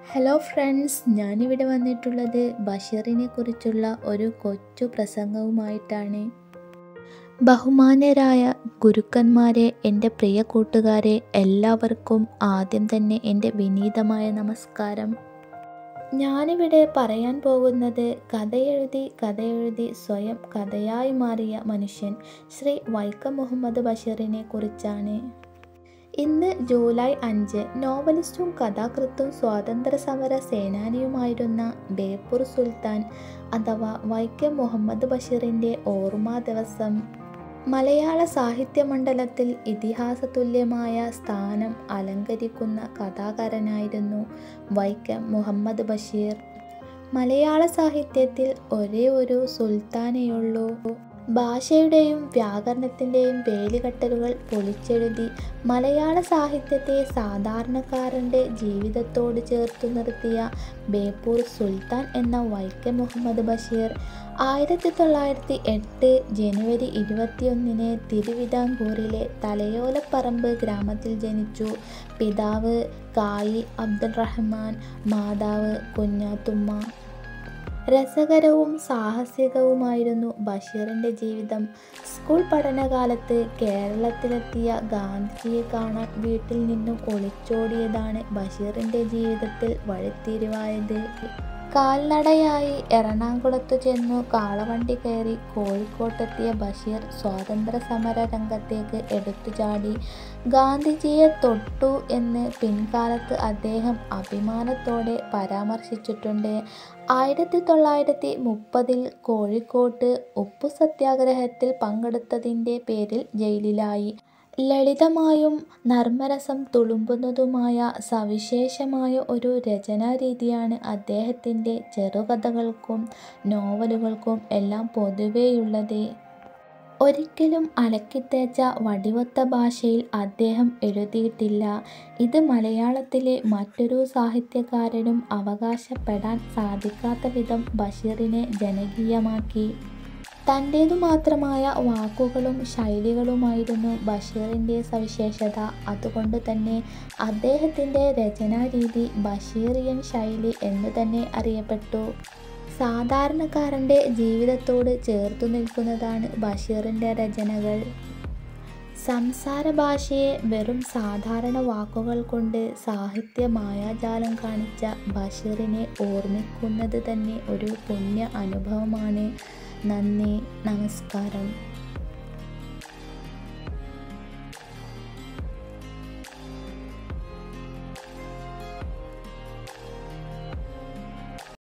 hello friends ഞാനിവിടെ വന്നിട്ടുള്ളത് ബഷീറിനെ കുറിച്ചുള്ള ഒരു കൊച്ചു പ്രസംഗവുമായിട്ടാണ് ബഹുമാന്യരായ ഗുരുക്കന്മാരെ എൻ്റെ പ്രിയ കൂട്ടുകാരെ എല്ലാവർക്കും ആദ്യം തന്നെ എൻ്റെ വിനീതമായ നമസ്കാരം ഞാനിവിടെ പറയാൻ പോകുന്നത് കഥയെഴുതി കഥയെഴുതി സ്വയം കഥയായി മാറിയ മനുഷ്യൻ ശ്രീ വൈക്കം മുഹമ്മദ് ബഷീറിനെ കുറിച്ചാണ് ഇന്ന് ജൂലൈ അഞ്ച് നോവലിസ്റ്റും കഥാകൃത്തും സ്വാതന്ത്ര്യ സമര സേനാനിയുമായിരുന്ന ബേപ്പൂർ സുൽത്താൻ അഥവാ വൈക്കം മുഹമ്മദ് ബഷീറിൻ്റെ ഓർമ്മ ദിവസം മലയാള സാഹിത്യമണ്ഡലത്തിൽ ഇതിഹാസതുല്യമായ സ്ഥാനം അലങ്കരിക്കുന്ന കഥാകാരനായിരുന്നു വൈക്കം മുഹമ്മദ് ബഷീർ മലയാള സാഹിത്യത്തിൽ ഒരേ ഒരു സുൽത്താനേയുള്ളൂ ഭാഷയുടെയും വ്യാകരണത്തിൻ്റെയും വേലികെട്ടലുകൾ പൊളിച്ചെഴുതി മലയാള സാഹിത്യത്തെ സാധാരണക്കാരൻ്റെ ജീവിതത്തോട് ചേർത്തു നിർത്തിയ ബേപ്പൂർ സുൽത്താൻ എന്ന വൈക്കം മുഹമ്മദ് ബഷീർ ആയിരത്തി തൊള്ളായിരത്തി എട്ട് ജനുവരി ഇരുപത്തിയൊന്നിന് തിരുവിതാംകൂറിലെ തലയോലപ്പറമ്പ് ഗ്രാമത്തിൽ ജനിച്ചു പിതാവ് കായി അബ്ദുൾ റഹ്മാൻ മാതാവ് കുഞ്ഞാത്തുമ്മ രസകരവും സാഹസികവുമായിരുന്നു ബഷീറിൻ്റെ ജീവിതം സ്കൂൾ പഠനകാലത്ത് കേരളത്തിലെത്തിയ ഗാന്ധിജിയെ കാണാൻ വീട്ടിൽ നിന്നും ഒളിച്ചോടിയതാണ് ബഷീറിൻ്റെ ജീവിതത്തിൽ വഴിത്തിരിവായത് കാൽനടയായി എറണാകുളത്തു ചെന്നു കാളവണ്ടി കയറി കോഴിക്കോട്ടെത്തിയ ബഷീർ സ്വാതന്ത്ര്യ സമര രംഗത്തേക്ക് എടുത്തുചാടി ഗാന്ധിജിയെ തൊട്ടു എന്ന് പിൻകാലത്ത് അദ്ദേഹം അഭിമാനത്തോടെ പരാമർശിച്ചിട്ടുണ്ട് ആയിരത്തി തൊള്ളായിരത്തി മുപ്പതിൽ കോഴിക്കോട്ട് ഉപ്പു സത്യാഗ്രഹത്തിൽ പങ്കെടുത്തതിൻ്റെ പേരിൽ ജയിലിലായി ലളിതമായും നർമ്മരസം തുളുമ്പുന്നതുമായ സവിശേഷമായ ഒരു രചനാരീതിയാണ് അദ്ദേഹത്തിൻ്റെ ചെറുകഥകൾക്കും നോവലുകൾക്കും എല്ലാം പൊതുവെയുള്ളത് ഒരിക്കലും അലക്കിത്തേച്ച വടിവത്ത ഭാഷയിൽ അദ്ദേഹം എഴുതിയിട്ടില്ല ഇത് മലയാളത്തിലെ മറ്റൊരു സാഹിത്യകാരനും അവകാശപ്പെടാൻ സാധിക്കാത്ത വിധം ബഷീറിനെ ജനകീയമാക്കി തൻ്റേതു മാത്രമായ വാക്കുകളും ശൈലികളുമായിരുന്നു ബഷീറിൻ്റെ സവിശേഷത അതുകൊണ്ട് തന്നെ അദ്ദേഹത്തിൻ്റെ രചനാരീതി ബഷീറിയൻ ശൈലി എന്നു തന്നെ അറിയപ്പെട്ടു സാധാരണക്കാരൻ്റെ ജീവിതത്തോട് ചേർത്തു നിൽക്കുന്നതാണ് ബഷീറിൻ്റെ രചനകൾ സംസാര ഭാഷയെ വെറും സാധാരണ വാക്കുകൾ കൊണ്ട് സാഹിത്യ മായാജാലം കാണിച്ച ബഷീറിനെ ഓർമ്മിക്കുന്നത് തന്നെ ഒരു പുണ്യ അനുഭവമാണ് നന്ദി നമസ്കാരം